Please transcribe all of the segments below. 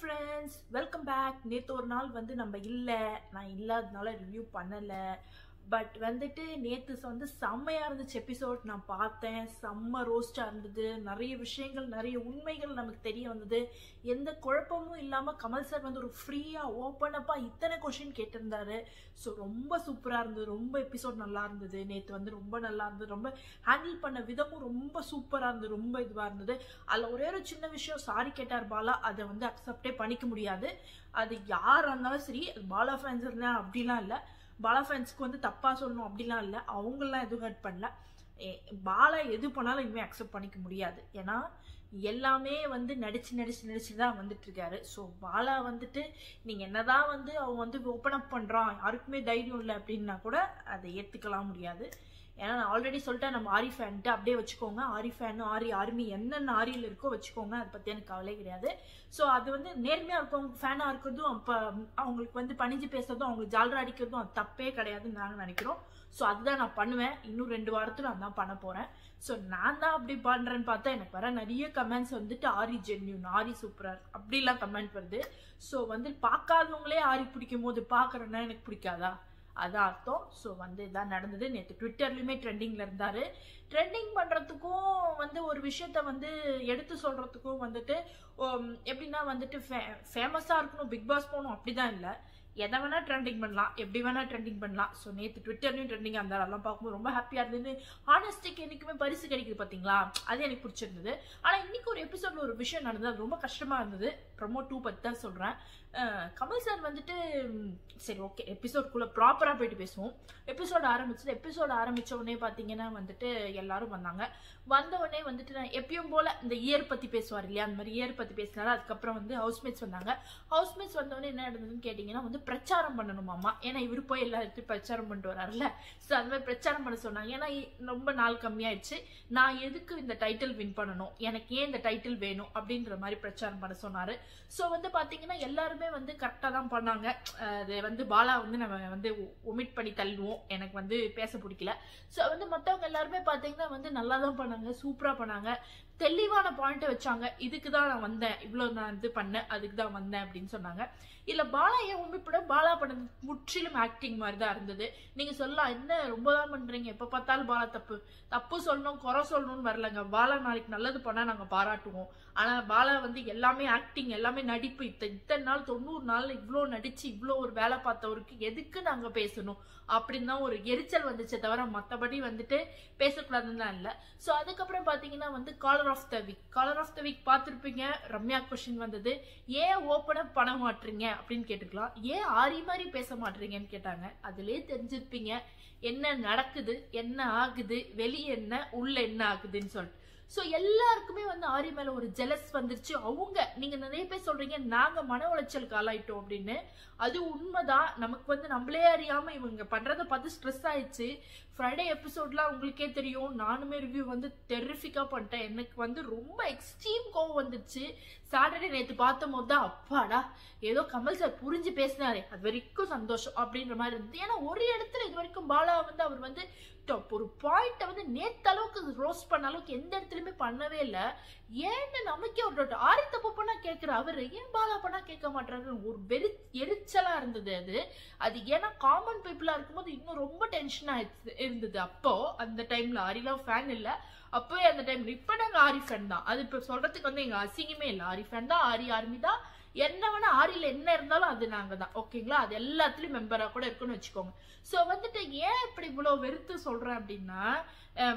Friends welcome back நேற்று ஒரு நாள் வந்து நம்ம இல்லை நான் இல்லாததுனால ரிவ்யூ பண்ணலை பட் வந்துட்டு நேற்று வந்து செம்மையாக இருந்துச்சு எபிசோட் நான் பார்த்தேன் செம்ம ரோஸ்டாக இருந்தது நிறைய விஷயங்கள் நிறைய உண்மைகள் நமக்கு தெரிய வந்தது எந்த குழப்பமும் இல்லாமல் கமல் சார் வந்து ஒரு ஃப்ரீயாக ஓப்பனப்பாக இத்தனை கொஷின் கேட்டிருந்தாரு ஸோ ரொம்ப சூப்பராக இருந்தது ரொம்ப எபிசோட் நல்லா இருந்தது நேற்று வந்து ரொம்ப நல்லா இருந்தது ரொம்ப ஹேண்டில் பண்ண விதமும் ரொம்ப சூப்பராக இருந்தது ரொம்ப இதுவாக இருந்தது அதில் ஒரே ஒரு சின்ன விஷயம் சாரி கேட்டார் பாலா அதை வந்து அக்செப்டே பண்ணிக்க முடியாது அது யாராக இருந்தாலும் சரி அது பாலா ஃபேன்ஸ் இருந்தா அப்படிலாம் இல்லை பாலா ஃபேன்ஸ்க்கு வந்து தப்பாக சொல்லணும் அப்படிலாம் இல்லை அவங்களாம் எதுவும் ஹர்ட் பண்ணல ஏ- பாலா எது பண்ணாலும் இனிமேல் அக்செப்ட் பண்ணிக்க முடியாது ஏன்னா எல்லாமே வந்து நடிச்சு நடிச்சு நடிச்சு தான் வந்துட்டு இருக்காரு ஸோ பாலா வந்துட்டு நீங்கள் என்னதான் வந்து அவன் வந்து ஓப்பன் அப் பண்ணுறான் யாருக்குமே தைரியம் இல்லை அப்படின்னா கூட அதை ஏற்றுக்கலாம் முடியாது ஏன்னா நான் ஆல்ரெடி சொல்லிட்டேன் நம்ம ஆரி ஃபேன்ட்டு அப்படியே வச்சுக்கோங்க ஆரி ஃபேன் ஆரி ஆர்மி என்னென்ன ஆரியில் இருக்கோ வச்சுக்கோங்க அதை பற்றி எனக்கு கவலை கிடையாது ஸோ அது வந்து நேர்மையாக இருக்கவங்க ஃபேனாக இருக்கிறதும் அப்போ அவங்களுக்கு வந்து பணிஞ்சு பேசுறதும் அவங்களுக்கு ஜாலரா அடிக்கிறதும் அது தப்பே கிடையாதுன்னு நாங்கள் நினைக்கிறோம் ஸோ அதுதான் நான் பண்ணுவேன் இன்னும் ரெண்டு வாரத்தில் நான் தான் பண்ண போகிறேன் ஸோ நான் தான் அப்படி பண்ணுறேன்னு பார்த்தா எனக்கு வர நிறைய கமெண்ட்ஸ் வந்துட்டு ஆரி ஜென்யூன் ஆரி சூப்பராக இருக்கு அப்படிலாம் கமெண்ட் வருது ஸோ வந்து பார்க்காதவங்களே ஆரி பிடிக்கும் போது பார்க்குறேன்னா எனக்கு பிடிக்காதா அதான் அர்த்தம் ஸோ வந்து இதான் நடந்தது நேற்று ட்விட்டர்லையுமே ட்ரெண்டிங்கில் இருந்தார் ட்ரெண்டிங் பண்ணுறதுக்கும் வந்து ஒரு விஷயத்த வந்து எடுத்து சொல்கிறதுக்கும் வந்துட்டு உம், எப்படின்னா வந்துட்டு ஃபே ஃபேமஸாக இருக்கணும் பிக் பாஸ் போகணும் அப்படி தான் இல்லை எதை வேணா ட்ரெண்டிங் பண்ணலாம் எப்படி வேணா ட்ரெண்டிங் பண்ணலாம் ஸோ நேற்று ட்விட்டர்லையும் ட்ரெண்டிங் அந்த அதெல்லாம் பார்க்கும்போது ரொம்ப ஹாப்பியாக இருந்தது ஹானஸ்டிக்கு என்றைக்குமே பரிசு கிடைக்குது பார்த்தீங்களா அது எனக்கு பிடிச்சிருந்தது ஆனால் இன்னைக்கு ஒரு எபிசோட்ல ஒரு விஷயம் நடந்தது அது ரொம்ப கஷ்டமாக இருந்தது ப்ரொமோ டூ பற்றி தான் சொல்கிறேன் கமல் சார் வந்துட்டு ம், சரி ஓகே எபிசோட்குள்ளே ப்ராப்பராக போயிட்டு பேசுவோம் எபிசோட் ஆரம்பிச்சது எபிசோட் ஆரம்பிச்ச உடனே பார்த்தீங்கன்னா வந்துட்டு எல்லாரும் வந்தாங்க வந்த உடனே வந்துட்டு நான் எப்பயும் போல இந்த இயர் பற்றி பேசுவார் இல்லையா அந்த மாதிரி இயர் பற்றி பேசினாரு அதுக்கப்புறம் வந்து ஹவுஸ்மேட்ஸ் வந்தாங்க ஹவுஸ்மேட்ஸ் வந்த உடனே என்ன நடந்ததுன்னு கேட்டிங்கன்னா வந்து பிரச்சாரம் பண்ணணுமாமா ஏன்னா இவர் போய் எல்லா இடத்தையும் பிரச்சாரம் பண்ணிட்டு வராருல்ல ஸோ அந்த மாதிரி பிரச்சாரம் பண்ண சொன்னாங்க ஏன்னா இ- ரொம்ப நாள் கம்மியாயிடுச்சு நான் எதுக்கு இந்த டைட்டில் வின் பண்ணணும் எனக்கு ஏன் இந்த டைட்டில் வேணும் அப்படின்ற மாதிரி பிரச்சாரம் பண்ண சொன்னாரு ஸோ வந்து பார்த்தீங்கன்னா எல்லாருமே வந்து கரெக்டாக தான் பண்ணாங்க அஹ் அது வந்து பாலா வந்து நம்ம வந்து ஒமிட் பண்ணி தள்ளுவோம் எனக்கு வந்து பேச பிடிக்கல ஸோ வந்து மற்றவங்க எல்லாருமே பார்த்தீங்கன்னா வந்து நல்லா தான் பண்ணாங்க சூப்பராக பண்ணாங்க தெளிவான பாயிண்ட்டை வச்சாங்க இதுக்கு தான் நான் வந்தேன் இவ்வளோ நான் இது பண்ணேன் அதுக்கு தான் வந்தேன் அப்படின்னு சொன்னாங்க இல்லை பாலா ஏன் உண்மைப்பட பாலா படம் முற்றிலும் ஆக்டிங் மாதிரி தான் இருந்தது நீங்கள் சொல்லலாம் என்ன ரொம்ப தான் பண்ணுறீங்க எப்போ பார்த்தாலும் பாலா தப்பு தப்பு சொல்லணும் குறை சொல்லணும்னு வரலங்க பாலா நாளைக்கு நல்லது பண்ணால் நாங்கள் பாராட்டுவோம் ஆனால் பாலா வந்து எல்லாமே ஆக்டிங் எல்லாமே நடிப்பு இத்த இத்தனை நாள் தொண்ணூறு நாள் இவ்வளோ நடிச்சு இவ்வளோ ஒரு வேலை பார்த்தவருக்கு எதுக்கு நாங்கள் பேசணும் அப்படின்னு தான் ஒரு எரிச்சல் வந்துச்சே தவிர மற்றபடி வந்துட்டு பேசக்கூடாதுன்னு தான் இல்லை ஸோ அதுக்கப்புறம் பார்த்தீங்கன்னா வந்து caller of the week caller of the week பார்த்துருப்பீங்க ரம்யா கொஷின் வந்தது ஏன் ஓப்பன் அப் பண்ண மாட்டீங்க அப்படின்னு கேட்டுக்கலாம் ஏன் ஆரி மாதிரி பேச மாட்டீங்கன்னு கேட்டாங்க அதுலயே தெரிஞ்சிருப்பீங்க என்ன நடக்குது என்ன ஆகுது வெளியே என்ன உள்ள என்ன ஆகுதுன்னு சொல்லிட்டு ஸோ எல்லாருக்குமே வந்து ஆரி மேல ஒரு ஜெலஸ் வந்துருச்சு அவங்க நீங்க நிறைய பேர் சொல்றீங்க நாங்க மன உளைச்சலுக்கு ஆளாயிட்டோம் அப்படின்னு அது உண்மைதான் நமக்கு வந்து நம்மளே அறியாம இவங்க பண்றதை பார்த்து ஸ்ட்ரெஸ் ஆயிடுச்சு ஃப்ரைடே எபிசோட்லாம் உங்களுக்கே தெரியும் நானுமே ரிவ்யூ வந்து டெரிஃபிக்காக பண்ணிட்டேன் எனக்கு வந்து ரொம்ப எக்ஸ்ட்ரீம் கோவம் வந்துருச்சு சாட்டர்டே நேற்று பார்த்தும் போது தான் அப்பாடா ஏதோ கமல் சார் புரிஞ்சு பேசினாரே அது வரைக்கும் சந்தோஷம் அப்படின்ற மாதிரி இருந்தது ஏன்னா ஒரு இடத்துல இது வரைக்கும் பாலா வந்து அவர் வந்து top ஒரு பாயிண்ட்டை வந்து நேத்த அளவுக்கு ரோஸ்ட் பண்ண அளவுக்கு எந்த இடத்துலையுமே பண்ணவே இல்லை ஏன்னு நமக்கே ஒரு doubt. ஆரி தப்பு பண்ணா கேட்குற அவர் ஏன் பாலா பண்ணா கேட்க மாட்டாரு ஒரு வெறி எரிச்சலா இருந்தது அது அது ஏன்னா காமன் பீப்புளா இருக்கும்போது இன்னும் ரொம்ப டென்ஷனா இருந்தது அப்போ அந்த டைம்ல ஆரிலாம் ஃபேன் இல்ல அப்பவே அந்த டைம்ல இப்ப நாங்க ஆரி ஃபேன் தான் அது இப்ப சொல்றதுக்கு வந்து எங்க அசிங்கமே இல்ல ஆரி ஃபேன் தான் ஆரி ஆர்மி தான் என்ன வேணா ஆரியில என்ன இருந்தாலும் அது நாங்க தான் ஓகேங்களா அது எல்லாத்துலயும் மெம்பரா கூட இருக்குன்னு வச்சுக்கோங்க சோ வந்துட்டு ஏன் இப்படி இவ்வளவு வெறுத்து சொல்றேன் அப்படின்னா ஹம்,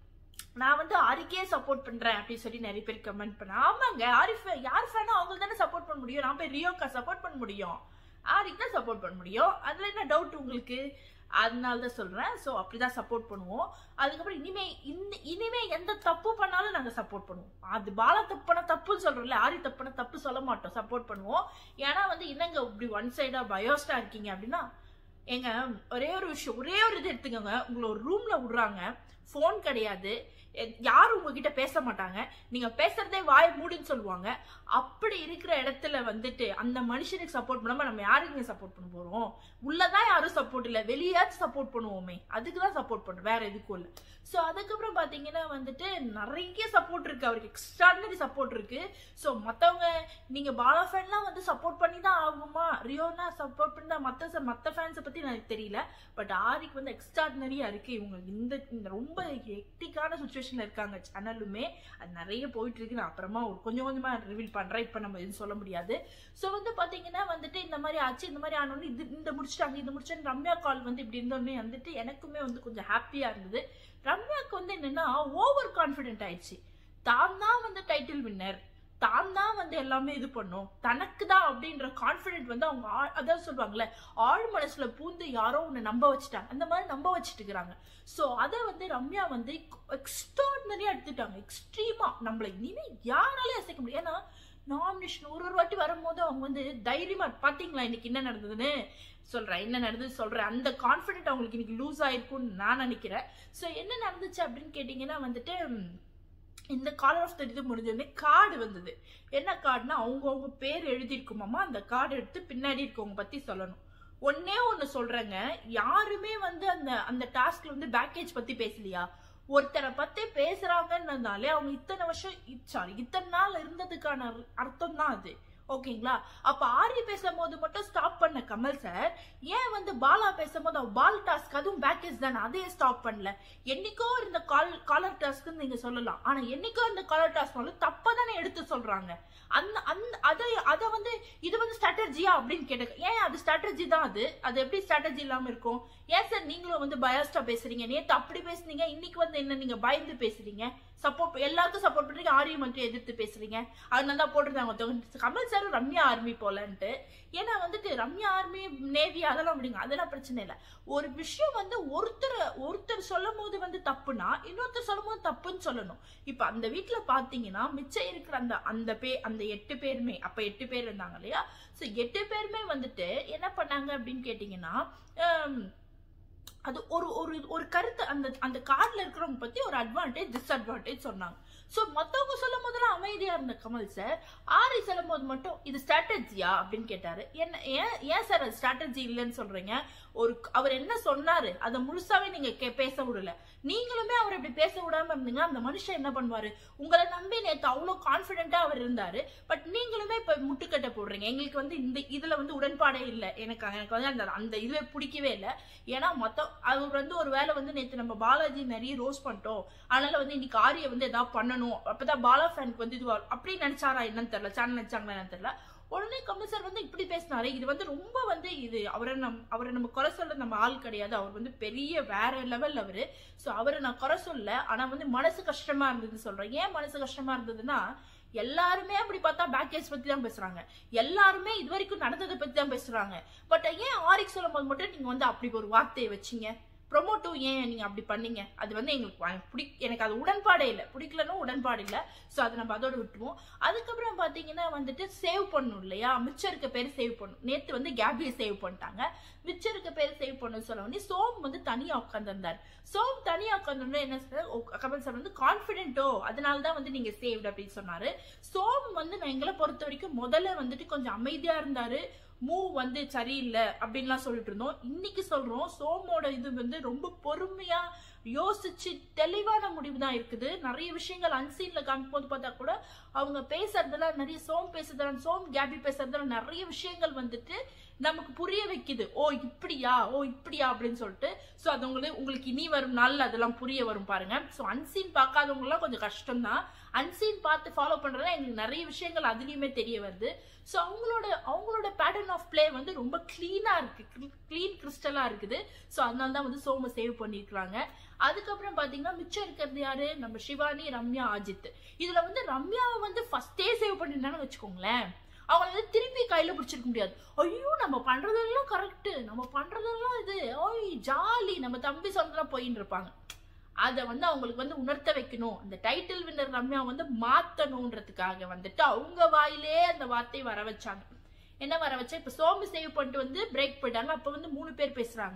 நான் வந்து ஆரிக்கே சப்போர்ட் பண்றேன் அப்படின்னு சொல்லி நிறைய பேர் கமெண்ட் பண்ண ஆமாங்க ஆரி fan- யார் ஃபேனோ அவங்க தானே சப்போர்ட் பண்ண முடியும் நான் போய் ரியோக்கா சப்போர்ட் பண்ண முடியும் ஆரிக்கு தான் சப்போர்ட் பண்ண முடியும் அதுல என்ன டவுட் உங்களுக்கு அதனால தான் சொல்றேன் ஸோ அப்படிதான் சப்போர்ட் பண்ணுவோம் அதுக்கப்புறம் இனிமே இந்த இனிமே எந்த தப்பு பண்ணாலும் நாங்க சப்போர்ட் பண்ணுவோம் அது பாலா தப்புனா தப்புன்னு சொல்றோம்ல ஆரி தப்புனா தப்பு சொல்ல மாட்டோம் சப்போர்ட் பண்ணுவோம் ஏன்னா வந்து என்னங்க இப்படி ஒன் சைடா பயோஸ்டா இருக்கீங்க அப்படின்னா ஏங்க ஒரே ஒரு விஷயம் ஒரே ஒரு இது எடுத்துக்கோங்க உங்களை ஒரு ரூம்ல விடுறாங்க ஃபோன் கிடையாது எ- யாரும் உங்ககிட்ட பேச மாட்டாங்க நீங்க பேசுறதே வாய் மூடின்னு சொல்லுவாங்க அப்படி இருக்கிற இடத்துல வந்துட்டு அந்த மனுஷனுக்கு சப்போர்ட் பண்ணாம நம்ம யாருக்கு சப்போர்ட் பண்ண போறோம் உள்ளதான் யாரும் சப்போர்ட் இல்ல வெளியாச்சும் சப்போர்ட் பண்ணுவோமே அதுக்கு தான் சப்போர்ட் பண்றோம் வேற எதுக்கும் இல்ல ஸோ அதுக்கப்புறம் பாத்தீங்கன்னா வந்துட்டு நிறைய சப்போர்ட் இருக்கு அவருக்கு எக்ஸ்ட்ராடனரி சப்போர்ட் இருக்கு ஸோ மத்தவங்க நீங்க பாலா ஃபேன்லாம் வந்து சப்போர்ட் பண்ணி தான் ஆகுமா ரியோனா சப்போர்ட் பண்ணி தான் மத்த மத்த ஃபேன்ஸை பத்தி எனக்கு தெரியல பட் ஆரிக்கு வந்து எக்ஸ்ட்ராடனரியா இருக்கு இவங்க இந்த இந்த ரொம்ப ஹெக்டிக்கான சுச்சுவேஷன்ல இருக்காங்க சேனலுமே அது நிறைய போயிட்டு இருக்கு நான் அப்புறமா ஒரு கொஞ்சம் கொஞ்சமா ரிவீல் பண்றேன் இப்ப நம்ம எதுவும் சொல்ல முடியாது ஸோ வந்து பாத்தீங்கன்னா வந்துட்டு இந்த மாதிரி ஆச்சு இந்த மாதிரி ஆனோன்னு இது இந்த முடிச்சிட்டாங்க இது முடிச்சாங்க ரம்யா கால் வந்து இப்படி இருந்தோடனே வந்துட்டு எனக்குமே வந்து கொஞ்சம் ஹாப்பியா இருந்தது ரம்யாக்கு வந்து என்னன்னா ஓவர் கான்ஃபிடென்ட் ஆயிடுச்சு தான் தான் வந்து டைட்டில் வின்னர் தான் தான் வந்து எல்லாமே இது பண்ணும் தனக்கு தான் அப்படின்ற கான்ஃபிடென்ட் வந்து அவங்க ஆழ்- அதான் சொல்லுவாங்கல்ல ஆழ் மனசுல பூந்து யாரோ உன்னை நம்ப வச்சுட்டாங்க அந்த மாதிரி நம்ப வச்சுட்டு இருக்கிறாங்க ஸோ அதை வந்து ரம்யா வந்து எக்ஸ்ட்ராடினரியா எடுத்துட்டாங்க எக்ஸ்ட்ரீமா நம்மள இனிமே யாராலையும் அசைக்க முடியும் ஏன்னா நாமினேஷன் ஒரு ஒரு வாட்டி வரும்போது அவங்க வந்து தைரியமா பாத்தீங்களா இன்னைக்கு என்ன நடந்ததுன்னு சொல்றேன் என்ன நடந்தது சொல்றேன் அந்த கான்ஃபிடென்ட் அவங்களுக்கு இன்னைக்கு லூஸ் ஆயிருக்கும்னு நான் நினைக்கிறேன் ஸோ என்ன நடந்துச்சு அப்படின்னு கேட்டிங்கன்னா வந்துட்டு ம், இந்த காலர் ஆஃப் த இது முடிஞ்சோடனே கார்டு வந்தது என்ன கார்டுனா அவங்கவுங்க பேர் எழுதியிருக்குமாமா அந்த கார்டு எடுத்து பின்னாடி இருக்கவங்க பத்தி சொல்லணும் ஒன்னே ஒன்னு சொல்றேங்க யாருமே வந்து அந்த அந்த டாஸ்க்ல வந்து பேக்கேஜ் பத்தி பேசலையா ஒருத்தரை பத்தி பேசுறாங்கன்னதாலே அவங்க இத்தனை வருஷம் சாரி இத்தனை நாள் இருந்ததுக்கான அர்த்தம் தான் அது ஓகேங்களா அப்ப ஆரி பேசும்போது மட்டும் ஸ்டாப் பண்ண கமல் சார் ஏன் வந்து பாலா பேசும்போது அவ பால் டாஸ்க் அதுவும் பேக்கேஜ் தானே அதையே ஸ்டாப் பண்ணல என்னைக்கோ இருந்த கால் காலர் டாஸ்க்னு நீங்க சொல்லலாம் ஆனா என்னைக்கோ இந்த காலர் டாஸ்க் வந்து தப்பா தானே எடுத்து சொல்றாங்க அந்த அந்த அதை அதை வந்து இது வந்து ஸ்ட்ராட்டஜியா அப்படின்னு கேட்ட ஏன் அது ஸ்ட்ராட்டஜி தான் அது அது எப்படி ஸ்ட்ராட்டஜி இல்லாம இருக்கும் ஏன் சார் நீங்களும் வந்து பயாஸ்டா பேசுறீங்க நேத்து அப்படி பேசுனீங்க இன்னைக்கு வந்து என்ன நீங்க பயந்து பேசுறீங்க சப்போர்ட் எல்லாருக்கும் சப்போர்ட் பண்றீங்க ஆரியம் மட்டும் எதிர்த்து பேசுறீங்க அதனால தான் போட்டிருந்தாங்க ஒருத்தவங்க கமல் சாரும் ரம்யா ஆர்மி போலன்ட்டு ஏன்னா வந்துட்டு ரம்யா ஆர்மி நேவி அதெல்லாம் அப்படிங்க அதெல்லாம் பிரச்சனை இல்லை ஒரு விஷயம் வந்து ஒருத்தர் ஒருத்தர் சொல்லும் போது வந்து தப்புனா இன்னொருத்தர் சொல்லும் போது தப்புன்னு சொல்லணும் இப்ப அந்த வீட்டுல பாத்தீங்கன்னா மிச்சம் இருக்கிற அந்த அந்த பே அந்த எட்டு பேருமே அப்ப எட்டு பேர் இருந்தாங்க இல்லையா சோ எட்டு பேருமே வந்துட்டு என்ன பண்ணாங்க அப்படின்னு கேட்டீங்கன்னா ஹம், அது ஒரு ஒரு ஒரு கருத்து அந்த அந்த கார்டுல இருக்கிறவங்க பத்தி ஒரு அட்வான்டேஜ் டிஸ்அட்வான்டேஜ் சொன்னாங்க சோ மத்தவங்க சொல்லும் போதெல்லாம் அமைதியா இருந்த கமல் சார் ஆரி சொல்லும் போது மட்டும் இது ஸ்ட்ராட்டஜியா அப்படின்னு கேட்டாரு என்ன ஏன் ஏன் சார் அது ஸ்ட்ராட்டஜி இல்லைன்னு சொல்றீங்க ஒரு அவர் என்ன சொன்னாரு அதை முழுசாவே நீங்க கே- பேச விடல நீங்களுமே அவர் இப்படி பேச விடாம இருந்தீங்க அந்த மனுஷன் என்ன பண்ணுவாரு உங்களை நம்பி நேத்து அவ்வளவு கான்பிடென்ட்டா அவர் இருந்தாரு பட் நீங்களுமே இப்ப முட்டுக்கட்டை போடுறீங்க எங்களுக்கு வந்து இந்த இதுல வந்து உடன்பாடே இல்லை எனக்கு எனக்கு வந்து அந்த அந்த இதுவே பிடிக்கவே இல்லை ஏன்னா மொத்தம் அவர் வந்து ஒரு வேளை வந்து நேத்து நம்ம பாலாஜி நிறைய ரோஸ் பண்ணிட்டோம் அதனால வந்து இன்னைக்கு ஆரிய வந்து ஏதாவது பண்ணணும் அப்பதான் பாலா ஃபேனுக்கு வந்து இது அப்படி நினைச்சாரா என்னன்னு தெரியல சேனல் நினைச்சாங்களா என்னன்னு தெரியல உடனே கமல் சார் வந்து இப்படி பேசினாரு இது வந்து ரொம்ப வந்து இது அவரை நம் அவரை நம்ம குறை சொல்ல நம்ம ஆள் கிடையாது அவர் வந்து பெரிய வேற லெவல் அவரு சோ அவரை நான் குறை சொல்ல ஆனா வந்து மனசு கஷ்டமா இருந்தது சொல்றேன் ஏன் மனசு கஷ்டமா இருந்ததுன்னா எல்லாருமே அப்படி பார்த்தா பேக்கேஜ் பத்தி தான் பேசுறாங்க எல்லாருமே இது வரைக்கும் நடந்ததை பத்தி தான் பேசுறாங்க பட் ஏன் ஆரிக் சொல்லும் போது மட்டும் நீங்க வந்து அப்படி ஒரு வார்த்தையை வச்சீங்க ப்ரொமோட்டும் ஏன் நீங்க அப்படி பண்ணீங்க அது வந்து எங்களுக்கு வ- பிடி எனக்கு அது உடன்பாடே இல்லை பிடிக்கலன்னு உடன்பாடு இல்லை ஸோ அதை நம்ம அதோட விட்டுருவோம் அதுக்கப்புறம் பாத்தீங்கன்னா வந்துட்டு சேவ் பண்ணும் இல்லையா மிச்சம் இருக்க பேர் சேவ் பண்ணும் நேத்து வந்து கேபியை சேவ் பண்ணிட்டாங்க மிச்சம் இருக்க பேர் சேவ் பண்ணு சொல்ல உடனே சோம் வந்து தனியா உட்காந்துருந்தார் சோம் தனியா உட்காந்துருந்தா என்ன சார் கமல் சார் வந்து கான்பிடென்ட்டோ அதனால தான் வந்து நீங்க சேவ்டு அப்படின்னு சொன்னாரு சோம் வந்து நான் எங்களை பொறுத்த வரைக்கும் முதல்ல வந்துட்டு கொஞ்சம் அமைதியா இருந்தாரு மூவ் வந்து சரியில்லை அப்படின்லாம் சொல்லிட்டு இருந்தோம் இன்னைக்கு சொல்றோம் சோமோட இது வந்து ரொம்ப பொறுமையா யோசிச்சு தெளிவான முடிவு தான் இருக்குது நிறைய விஷயங்கள் அன்சீன்ல காமிக்கும் போது பார்த்தா கூட அவங்க பேசுறதுல நிறைய சோம் பேசுறதுல சோம் கேபி பேசுறதுல நிறைய விஷயங்கள் வந்துட்டு நமக்கு புரிய வைக்குது ஓ இப்படியா ஓ இப்படியா அப்படின்னு சொல்லிட்டு சோ அது உங்களுக்கு உங்களுக்கு இனி வரும் நாள்ல அதெல்லாம் புரிய வரும் பாருங்க சோ அன்சீன் பார்க்காதவங்க எல்லாம் கொஞ்சம் கஷ்டம் தான் அன்சீன் பார்த்து ஃபாலோ பண்றதுல எங்களுக்கு நிறைய விஷயங்கள் அதுலயுமே தெரிய வருது சோ அவங்களோட அவங்களோட பேட்டர்ன் ஆஃப் ப்ளே வந்து ரொம்ப கிளீனா இருக்கு க்ளீன் கிறிஸ்டலா இருக்குது சோ அதனால தான் வந்து சோம சேவ் பண்ணிருக்காங்க அதுக்கப்புறம் பாத்தீங்கன்னா மிச்சம் இருக்கிறது யாரு நம்ம சிவானி ரம்யா அஜித் இதுல வந்து ரம்யாவை வந்து ஃபர்ஸ்டே சேவ் பண்ணிருந்தான்னு வச்சுக்கோங்களேன் அவங்கள வந்து திருப்பி கையில பிடிச்சிருக்க முடியாது ஐயோ நம்ம பண்றதெல்லாம் கரெக்ட் நம்ம பண்றதெல்லாம் இது ஓய் ஜாலி நம்ம தம்பி சொன்னதெல்லாம் போயின்னு இருப்பாங்க அதை வந்து அவங்களுக்கு வந்து உணர்த்த வைக்கணும் அந்த டைட்டில் வின்னர் ரம்யா வந்து மாத்தணுன்றதுக்காக வந்துட்டு அவங்க வாயிலே அந்த வார்த்தை வர வச்சாங்க என்ன வர வச்சா இப்ப சோம்பு சேவ் பண்ணிட்டு வந்து பிரேக் போயிட்டாங்க அப்ப வந்து மூணு பேர் பேசுறாங்க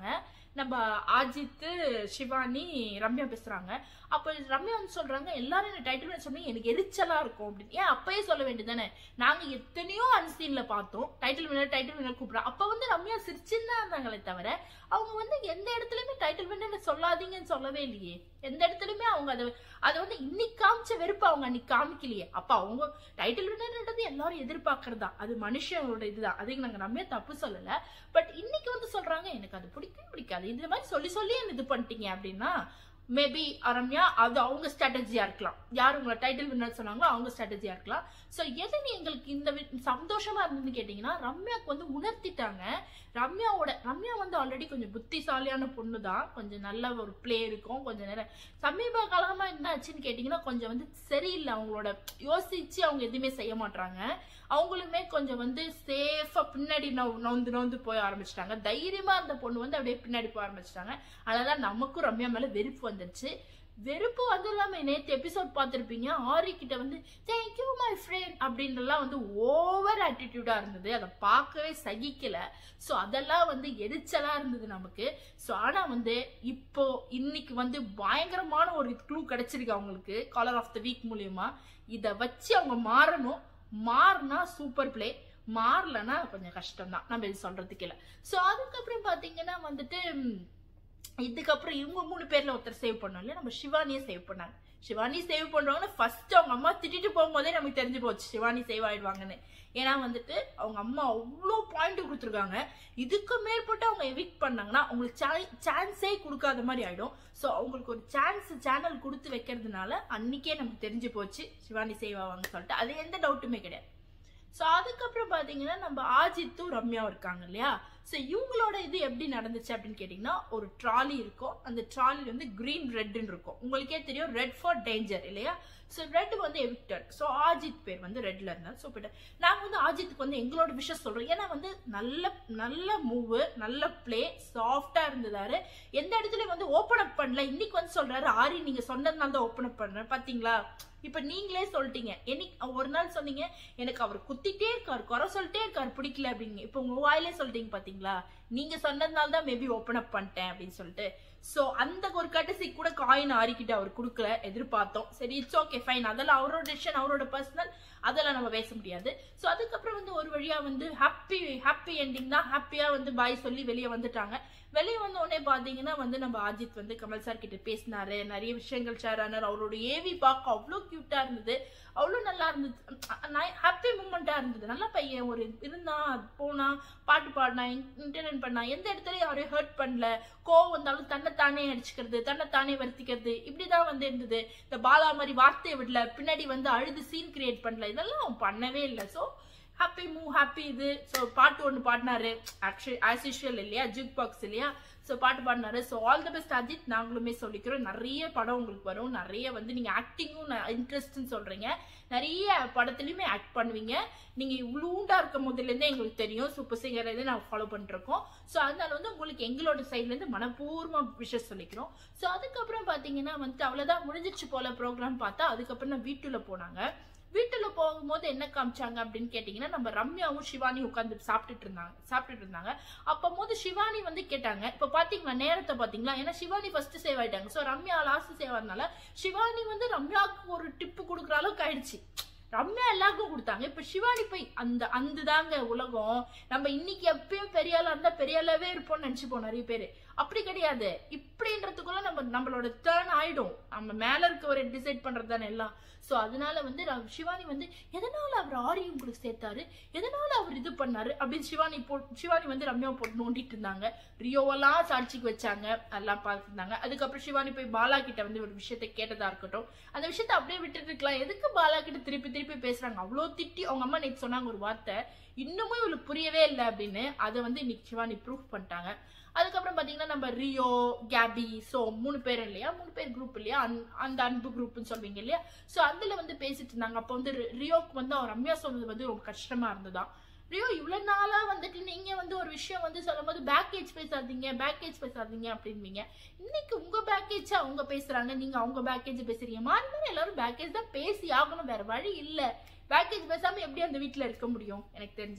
நம்ம அஜித் சிவானி ரம்யா பேசுறாங்க அப்ப ரம்யா வந்து சொல்றாங்க எல்லாரும் என்ன டைட்டில் வினர் சொன்னீங்க எனக்கு எரிச்சலா இருக்கும் அப்படின்னு ஏன் அப்பயே சொல்ல வேண்டியதானே நாங்க எத்தனையோ அன்சீன்ல பார்த்தோம் டைட்டில் வினர் டைட்டில் வினர் கூப்பிடுறோம் அப்ப வந்து ரம்யா சிரிச்சுன்னு தான் இருந்தாங்களே தவிர அவங்க வந்து எந்த இடத்துலயுமே டைட்டில் வினர் சொல்லாதீங்கன்னு சொல்லவே இல்லையே எந்த இடத்துலயுமே அவங்க அதை அதை வந்து இன்னைக்கு காமிச்ச வெறுப்பு அவங்க அன்னைக்கு காமிக்கலையே அப்ப அவங்க டைட்டில் வினர்ன்றது எல்லாரும் எதிர்பார்க்கறதா அது மனுஷங்களோட இதுதான் அதுக்கு நாங்க ரம்யா தப்பு சொல்லல பட் இன்னைக்கு வந்து சொல்றாங்க எனக்கு அது பிடிக்கவே பிடிக்காது இந்த மாதிரி சொல்லி சொல்லி என்ன இது பண்ணிட்டீங்க அப்படின்னா மேபி ரம்யா அது அவங்க ஸ்ட்ராட்டஜியா இருக்கலாம் யார் உங்களை டைட்டில் வின்னர் சொன்னாங்களோ அவங்க ஸ்ட்ராட்டஜியா இருக்கலாம் ஸோ எது நீ எங்களுக்கு இந்த வி- சந்தோஷமா இருந்ததுன்னு கேட்டீங்கன்னா ரம்யாக்கு வந்து உணர்த்திட்டாங்க ரம்யாவோட ரம்யா வந்து ஆல்ரெடி கொஞ்சம் புத்திசாலியான பொண்ணு தான் கொஞ்சம் நல்ல ஒரு ப்ளே இருக்கும் கொஞ்சம் நேரம் சமீப காலமா என்ன ஆச்சுன்னு கேட்டீங்கன்னா கொஞ்சம் வந்து சரியில்லை அவங்களோட யோசிச்சு அவங்க எதுவுமே செய்ய மாட்டாங்க அவங்களுமே கொஞ்சம் வந்து சேஃபா பின்னாடி நவு- நவுந்து நவுந்து போய் ஆரம்பிச்சிட்டாங்க தைரியமா இருந்த பொண்ணு வந்து அப்படியே பின்னாடி போய் ஆரம்பிச்சிட்டாங்க அதனால நமக்கும் ரம்யா மேல வெறுப்பு வந்துருச்சு வெறுப்பு வந்து இல்லாம நேத்து எபிசோட் பார்த்திருப்பீங்க ஆரி கிட்ட வந்து தேங்க்யூ மை ஃப்ரெண்ட் அப்படின்றலாம் வந்து ஓவர் ஆட்டிடியூடா இருந்தது அதை பார்க்கவே சகிக்கல ஸோ அதெல்லாம் வந்து எரிச்சலா இருந்தது நமக்கு ஸோ ஆனா வந்து இப்போ இன்னைக்கு வந்து பயங்கரமான ஒரு க்ளூ கிடைச்சிருக்கு அவங்களுக்கு காலர் ஆஃப் த வீக் மூலியமா இதை வச்சு அவங்க மாறணும் மாறினா சூப்பர் பிளே மாறலன்னா கொஞ்சம் கஷ்டம் தான் நம்ம இது சொல்றதுக்கு இல்லை ஸோ அதுக்கப்புறம் பாத்தீங்கன்னா வந்துட்டு ம், இதுக்கப்புறம் இவங்க மூணு பேர்ல ஒருத்தர் சேவ் பண்ணோம் இல்லையா நம்ம சிவானியை சேவ் பண்ணாங்க சிவானி சேவ் பண்றவங்கன்னு ஃபர்ஸ்ட் அவங்க அம்மா திட்டிட்டு போகும்போதே நமக்கு தெரிஞ்சு போச்சு சிவானி சேவ் ஆயிடுவாங்கன்னு ஏன்னா வந்துட்டு அவங்க அம்மா அவ்வளோ பாயிண்ட் கொடுத்துருக்காங்க இதுக்கு மேற்பட்டு அவங்க எவிக் பண்ணாங்கன்னா அவங்களுக்கு சான்ஸே கொடுக்காத மாதிரி ஆயிடும் ஸோ அவங்களுக்கு ஒரு சான்ஸ் சேனல் கொடுத்து வைக்கிறதுனால அன்னைக்கே நமக்கு தெரிஞ்சு போச்சு சிவானி சேவ் ஆவாங்கன்னு சொல்லிட்டு அது எந்த டவுட்டுமே கிடையாது ஸோ அதுக்கப்புறம் பார்த்தீங்கன்னா நம்ம ஆஜித்தும் ரம்யாவும் இருக்காங்க இல்லையா ஸோ இவங்களோட இது எப்படி நடந்துச்சு அப்படின்னு கேட்டிங்கன்னா ஒரு ட்ராலி இருக்கும் அந்த ட்ராலி வந்து green ரெட்னு இருக்கும் உங்களுக்கே தெரியும் ரெட் ஃபார் டேஞ்சர் இல்லையா ஸோ ரெட் வந்து எவிக்டட் ஸோ ஆஜித் பேர் வந்து ரெட்ல இருந்தார் ஸோ போயிட்டு நாங்கள் வந்து ஆஜித்துக்கு வந்து எங்களோட விஷயம் சொல்றோம் ஏன்னா வந்து நல்ல நல்ல மூவு நல்ல ப்ளே சாஃப்டா இருந்ததாரு எந்த இடத்துலயும் வந்து ஓப்பன் அப் பண்ணல இன்னைக்கு வந்து சொல்றாரு ஆரி நீங்க சொன்னதுனால தான் ஓப்பன் அப் பண்றேன் பாத்தீங்களா இப்ப நீங்களே சொல்லிட்டீங்க என்னைக்கு ஒரு நாள் சொன்னீங்க எனக்கு அவர் குத்திட்டே இருக்காரு குறை சொல்லிட்டே இருக்காரு பிடிக்கல அப்படிங்க இப்ப உங்க வாயிலே சொல்லிட்டீங்க பாத்தீங்களா நீங்க சொன்னதுனால தான் மேபி ஓப்பன் அப் பண்ணிட்டேன் அப்படின்னு சொல்லிட்டு சோ அந்த ஒரு கட்டசி கூட காயின் ஆறிக்கிட்டு அவர் கொடுக்கல எதிர்பார்த்தோம் சரி இட்ஸ் ஓகே ஃபைன் அதெல்லாம் அவரோட டிசிஷன் அவரோட பர்சனல் அதெல்லாம் நம்ம பேச முடியாது சோ அதுக்கப்புறம் வந்து ஒரு வழியா வந்து ஹாப்பி ஹாப்பி எண்டிங் தான் ஹாப்பியா வந்து பாய் சொல்லி வெளியே வந்துட்டாங்க வெளியே வந்த உடனே பாத்தீங்கன்னா வந்து நம்ம அஜித் வந்து கமல் சார் கிட்ட பேசினாரு நிறைய விஷயங்கள் ஷேர் ஆனார் அவரோட ஏவி பார்க்க அவ்வளோ கியூட்டா இருந்தது அவ்வளோ நல்லா இருந்தது ஹாப்பி மூமெண்டா இருந்தது நல்ல பையன் ஒரு இருந்தான் போனா பாட்டு பாடினா இன்டர்நெட் பண்ணா எந்த இடத்துலயும் யாரையும் ஹர்ட் பண்ணல கோவம் வந்தாலும் தன்னை தானே அடிச்சுக்கிறது தன்னை தானே வருத்திக்கிறது இப்படிதான் வந்து இருந்தது இந்த பாலா மாதிரி வார்த்தையை விடல பின்னாடி வந்து அழுது சீன் கிரியேட் பண்ணல இதெல்லாம் அவன் பண்ணவே இல்லை ஸோ ஹாப்பி மூவ் ஹாப்பி இது ஸோ பாட்டு ஒன்று பாடினாரு ஆக்சுவலி ஆஸ் யூஷுவல் இல்லையா ஜூக் பாக்ஸ் இல்லையா ஸோ பாட்டு பாடினாரு so all the best Ajith நாங்களுமே சொல்லிக்கிறோம் நிறைய படம் உங்களுக்கு வரும் நிறைய வந்து நீங்கள் ஆக்டிங்கும் இன்ட்ரெஸ்ட்னு சொல்கிறீங்க நிறைய படத்துலையுமே ஆக்ட் பண்ணுவீங்க நீங்கள் இவ்வளோண்டா இருக்கும் போதுலேருந்தே எங்களுக்கு தெரியும் சூப்பர் சிங்கர்லேருந்து நாங்கள் ஃபாலோ பண்ணிருக்கோம் ஸோ அதனால வந்து உங்களுக்கு எங்களோட சைட்லேருந்து மனப்பூர்வமாக விஷயம் சொல்லிக்கிறோம் ஸோ அதுக்கப்புறம் பார்த்தீங்கன்னா வந்துட்டு அவ்வளோதான் முடிஞ்சிச்சு போல ப்ரோக்ராம் பார்த்தா அதுக்கப்புறம் நான் வீட்டுல போனாங்க வீட்டுல போகும்போது என்ன காமிச்சாங்க அப்படின்னு கேட்டீங்கன்னா நம்ம ரம்யாவும் சிவானி உட்காந்து சாப்பிட்டுட்டு இருந்தாங்க சாப்பிட்டுட்டு இருந்தாங்க அப்ப போது சிவானி வந்து கேட்டாங்க இப்ப பாத்தீங்களா நேரத்தை பாத்தீங்களா ஏன்னா சிவானி ஃபர்ஸ்ட் சேவ் ஆயிட்டாங்க சோ ரம்யா லாஸ்ட் சேவ் ஆனதுனால சிவானி வந்து ரம்யாவுக்கு ஒரு டிப்பு கொடுக்குற அளவுக்கு ஆயிடுச்சு ரம்யா எல்லாருக்கும் கொடுத்தாங்க இப்ப சிவானி போய் அந்த அந்த தாங்க உலகம் நம்ம இன்னைக்கு எப்பயும் பெரிய ஆளா இருந்தா பெரிய ஆளாவே இருப்போம்னு நினைச்சுப்போம் நிறைய பேரு அப்படி கிடையாது இப்படின்றதுக்குள்ள நம்ம நம்மளோட டேர்ன் ஆயிடும் நம்ம மேல இருக்கவரை டிசைட் பண்றது தானே எல்லாம் சோ அதனால வந்து ர- சிவானி வந்து எதனால அவர் ஆரி உங்களுக்கு சேர்த்தாரு எதனால அவர் இது பண்ணாரு அப்படின்னு சிவானி போ சிவானி வந்து ரம்யா போட்டு நோண்டிட்டு இருந்தாங்க ரியோவெல்லாம் சாட்சிக்கு வச்சாங்க அதெல்லாம் பார்த்துருந்தாங்க அதுக்கப்புறம் சிவானி போய் பாலா கிட்ட வந்து ஒரு விஷயத்த கேட்டதா இருக்கட்டும் அந்த விஷயத்த அப்படியே விட்டுட்டு இருக்கலாம் எதுக்கு பாலா கிட்ட திருப்பி திருப்பி பேசுறாங்க அவ்வளோ திட்டி அவங்க அம்மா நேற்று சொன்னாங்க ஒரு வார்த்தை இன்னமும் இவளுக்கு புரியவே இல்லை அப்படின்னு அதை வந்து இன்னைக்கு சிவானி ப்ரூஃப் பண்ணிட்டாங்க அதுக்கப்புறம் பாத்தீங்கன்னா நம்ம ரியோ கேபி சோ மூணு பேர் இல்லையா மூணு பேர் குரூப் இல்லையா அந்த- அந்த அன்பு குரூப்னு சொல்வீங்க இல்லையா சோ அதுல வந்து பேசிட்டு இருந்தாங்க அப்போ வந்து ரி- ரியோக்கு வந்து அவர் ரம்யா சொன்னது வந்து ரொம்ப கஷ்டமா இருந்ததாம் ரியோ இவ்வளவு நாளா வந்துட்டு நீங்க வந்து ஒரு விஷயம் வந்து சொல்லும்போது பேக்கேஜ் பேசாதீங்க பேக்கேஜ் பேசாதீங்க அப்படின்வீங்க இன்னைக்கு உங்க பேக்கேஜ் அவங்க பேசுறாங்க நீங்க அவங்க பேக்கேஜ் பேசுறீங்க மாறி மாறி எல்லாரும் பேக்கேஜ் தான் பேசி ஆகணும் வேற வழி இல்ல பேக்கேஜ் பேசாம எப்படி அந்த வீட்ல இருக்க முடியும் எனக்கு தெரிஞ்சு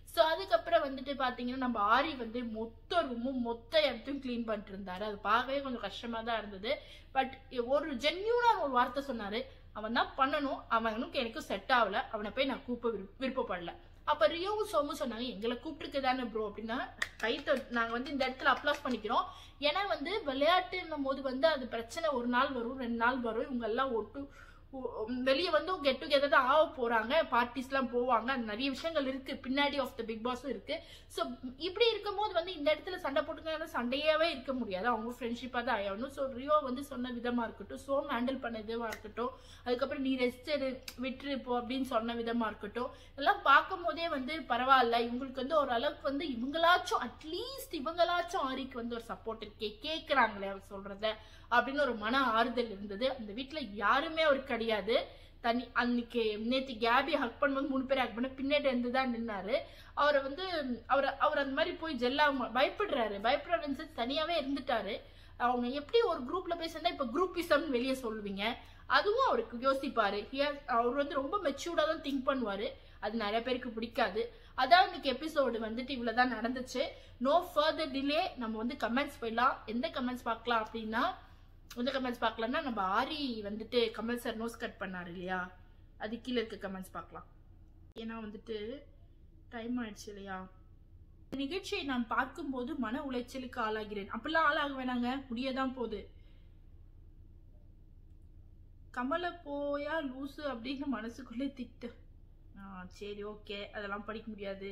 ஸோ அதுக்கப்புறம் வந்துட்டு பார்த்தீங்கன்னா நம்ம ஆரி வந்து மொத்த ரூமும் மொத்த இடத்தையும் க்ளீன் பண்ணிட்டு இருந்தாரு அது பார்க்கவே கொஞ்சம் கஷ்டமா தான் இருந்தது பட் ஒரு ஜென்யூனான ஒரு வார்த்தை சொன்னாரு அவன் தான் பண்ணணும் அவனுக்கு எனக்கும் செட் ஆகல அவனை போய் நான் கூப்ப விருப்ப- விருப்பப்படல அப்ப ரியோவும் சோமும் சொன்னாங்க எங்களை கூப்பிட்டுருக்கு தானே ப்ரோ அப்படின்னா கைத்த நாங்க வந்து இந்த இடத்துல அப்ளாஸ் பண்ணிக்கிறோம் ஏன்னா வந்து விளையாட்டுன்னும் போது வந்து அது பிரச்சனை ஒரு நாள் வரும் ரெண்டு நாள் வரும் இவங்க எல்லாம் ஒட்டு வெளியே வந்து கெட் டுகெதர் தான் ஆக போறாங்க பார்ட்டிஸ்லாம் போவாங்க அது நிறைய விஷயங்கள் இருக்கு பின்னாடி ஆஃப் த பிக் பாஸும் இருக்கு ஸோ இப்படி இருக்கும்போது வந்து இந்த இடத்துல சண்டை போட்டுக்கான சண்டையாவே இருக்க முடியாது அவங்க ஃப்ரெண்ட்ஷிப்பாக தான் ஆகணும் ஸோ ரியோ வந்து சொன்ன விதமா இருக்கட்டும் சோம் ஹேண்டில் பண்ண விதமா இருக்கட்டும் அதுக்கப்புறம் நீ ரெஸ்ட் எடு விட்டுரு இப்போ அப்படின்னு சொன்ன விதமா இருக்கட்டும் எல்லாம் பார்க்கும் போதே வந்து பரவாயில்ல இவங்களுக்கு வந்து ஒரு அளவுக்கு வந்து இவங்களாச்சும் அட்லீஸ்ட் இவங்களாச்சும் ஆரிக்கு வந்து ஒரு சப்போர்ட் இருக்கே கேட்குறாங்களே அவர் சொல்றத அப்படின்னு ஒரு மன ஆறுதல் இருந்தது அந்த வீட்டில் யாருமே அவருக்கு கிடையாது தனி அன்னைக்கு நேற்று கேபி ஹக் பண்ணும்போது மூணு பேர் ஹக் பண்ண பின்னாடி இருந்து தான் நின்னாரு அவரை வந்து அவர் அவர் அந்த மாதிரி போய் ஜெல்லா பயப்படுறாரு பயப்படுறாருன்னு சொல்லி தனியாவே இருந்துட்டாரு அவங்க எப்படி ஒரு குரூப்ல போய் சேர்ந்தா இப்ப குரூப்பிசம்னு வெளியே சொல்லுவீங்க அதுவும் அவருக்கு யோசிப்பாரு He has- அவர் வந்து ரொம்ப மெச்சூர்டா தான் திங்க் பண்ணுவாரு அது நிறைய பேருக்கு பிடிக்காது அதான் இன்னைக்கு எபிசோடு வந்துட்டு இவ்வளவுதான் நடந்துச்சு நோ ஃபர்தர் டிலே நம்ம வந்து கமெண்ட்ஸ் போயிடலாம் எந்த கமெண்ட்ஸ் பார்க்கலாம் அப்படின்னா எந்த கமெண்ட்ஸ் பார்க்கலாம்னா நம்ம ஆரி வந்துட்டு கமல் சார் நோஸ் கட் பண்ணாரு இல்லையா அது கீழே இருக்க கமெண்ட்ஸ் பார்க்கலாம் ஏன்னா வந்துட்டு டைம் ஆயிடுச்சு இல்லையா இந்த நிகழ்ச்சியை நான் பார்க்கும்போது மன உளைச்சலுக்கு ஆளாகிறேன் அப்படிலாம் ஆளாக வேணாங்க முடியதான் போகுது கமலை போயா லூசு அப்படின்னு மனசுக்குள்ளே திட்டு ஆ சரி ஓகே அதெல்லாம் படிக்க முடியாது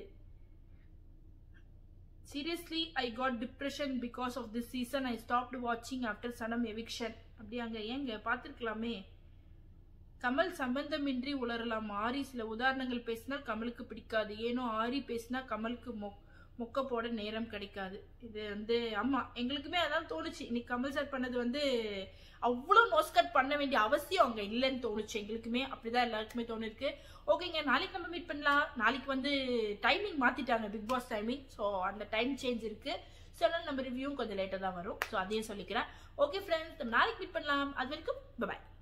seriously I got depression because of this season I stopped வாட்சிங் ஆஃப்டர் சனம் எவிக்ஷன் அப்படியாங்க ஏங்க பார்த்துருக்கலாமே கமல் சம்பந்தமின்றி உளரலாம் ஆரி சில உதாரணங்கள் பேசினா கமலுக்கு பிடிக்காது ஏனோ ஆரி பேசினா கமலுக்கு மொ மொக்க போட நேரம் கிடைக்காது இது வந்து ஆமா எங்களுக்குமே அதான் தோணுச்சு இன்னைக்கு கமல் சார் பண்ணது வந்து அவ்வளோ நோஸ் கட் பண்ண வேண்டிய அவசியம் அங்க இல்லைன்னு தோணுச்சு எங்களுக்குமே அப்படிதான் எல்லாருக்குமே தோணிருக்கு ஓகேங்க நாளைக்கு நம்ம மீட் பண்ணலாம் நாளைக்கு வந்து டைமிங் மாத்திட்டாங்க பிக் பாஸ் டைமிங் ஸோ அந்த டைம் சேஞ்ச் இருக்கு ஸோ அதனால நம்ம ரிவ்யூவும் கொஞ்சம் லேட்டாக தான் வரும் ஸோ அதையும் சொல்லிக்கிறேன் ஓகே ஃப்ரெண்ட்ஸ் நம்ம நாளைக்கு மீட் பண்ணலாம் அது வரைக்கும் பாய்